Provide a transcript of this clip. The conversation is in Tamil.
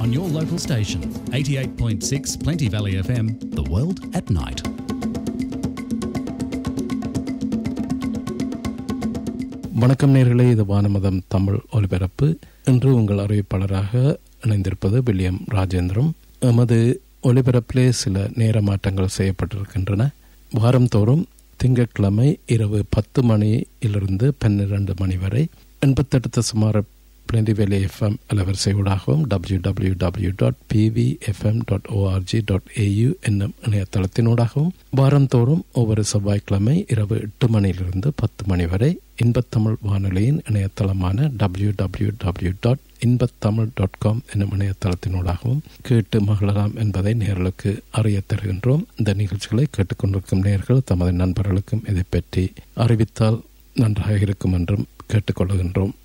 on your local station. 88.6 Plenty Valley FM, the world at night. வணக்கம் நேர்களே இது வானமதம் தமிழ் ஒலிபரப்பு இன்று உங்கள் அறிவிப்பாளராக இணைந்திருப்பது வில்லியம் ராஜேந்திரம் எமது ஒலிபரப்பிலே சில நேர மாற்றங்கள் செய்யப்பட்டிருக்கின்றன வாரந்தோறும் திங்கட்கிழமை இரவு பத்து மணியிலிருந்து பன்னிரண்டு மணி வரை எண்பத்தெட்டு தசுமார பிளண்டி வேலை எஃப்எம் அலவரிசையூடாகவும் W W W dot PV FM dot ORG dot AU என்னும் இணையதளத்தினூடாகவும் வாரந்தோறும் ஒவ்வொரு செவ்வாய்க்கிழமை இரவு எட்டு மணியிலிருந்து பத்து மணி வரை இன்பத்தமிழ் வானொலியின் இணையதளமான W W W dot Inbathamizh dot com என்னும் இணையதளத்தினூடாகவும் கேட்டு மகிழலாம் என்பதை நேர்களுக்கு அறிய தருகின்றோம் இந்த நிகழ்ச்சிகளை கேட்டுக்கொண்டிருக்கும் நேர்கள் தமது நண்பர்களுக்கும் இதை பற்றி அறிவித்தால் நன்றாக இருக்கும் என்றும் கேட்டுக்கொள்கின்றோம்